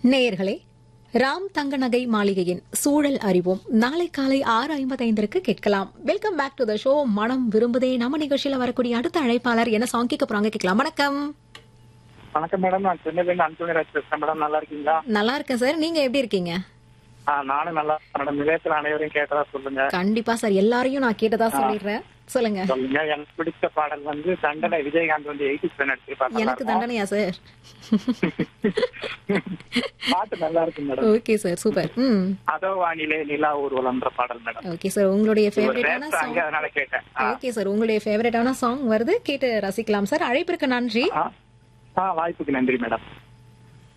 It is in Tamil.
நேயர்களே ராம் தங்க நகை மாளிகையின் சூழல் அறிவோம் நாளை காலை ஆறு ஐம்பத்தைந்திற்கு கேட்கலாம் welcome back to the show மனம் விரும்புதே நம்ம நிகழ்ச்சியில வரக்கூடிய அடுத்த அழைப்பாளர் என்ன சாங் கேட்க போறாங்க கேட்கலாம் வணக்கம் வணக்கம் மேடம் நான் சென்னையில இருந்து அந்தோனி ராஜ் பேசுறேன் மேடம் நல்லா இருக்கீங்களா நல்லா இருக்கேன் சார் நீங்க எப்படி இருக்கீங்க ஆ, நானும் நல்லா இருக்கேன் மேடம் நிலையத்தில் அனைவரையும் கேட்டதா சொல்லுங்க கண்டிப்பா சார் எல்லாரையும் நான் கேட்டதா சொல்லிடுறேன் சொல்லுங்க சொல்லுங்க எனக்கு பிடிச்ச பாடல் வந்து தண்டனை விஜயகாந்த் வந்து எயிட்டி செவன் நடிச்சிருப்பாங்க எனக்கு தண்டனையா சார் பாட்டு நல்லா இருக்கு மேடம் ஓகே சார் சூப்பர் ம் அதோ வானிலை நிலா ஊர்வலம்ன்ற பாடல் மேடம் ஓகே சார் உங்களுடைய ஒரு ஃபேவரட்டான rap சாங் song, அதனால கேட்டேன் ஆ, ஓகே சார் உங்களுடைய ஃபேவரட்டான சாங் வருது கேட்டு ரசிக்கலாம் சார் அழைப்பிற்கு நன்றி ஆ. ஆ வாய்ப்புக்கு நன்றி மேடம்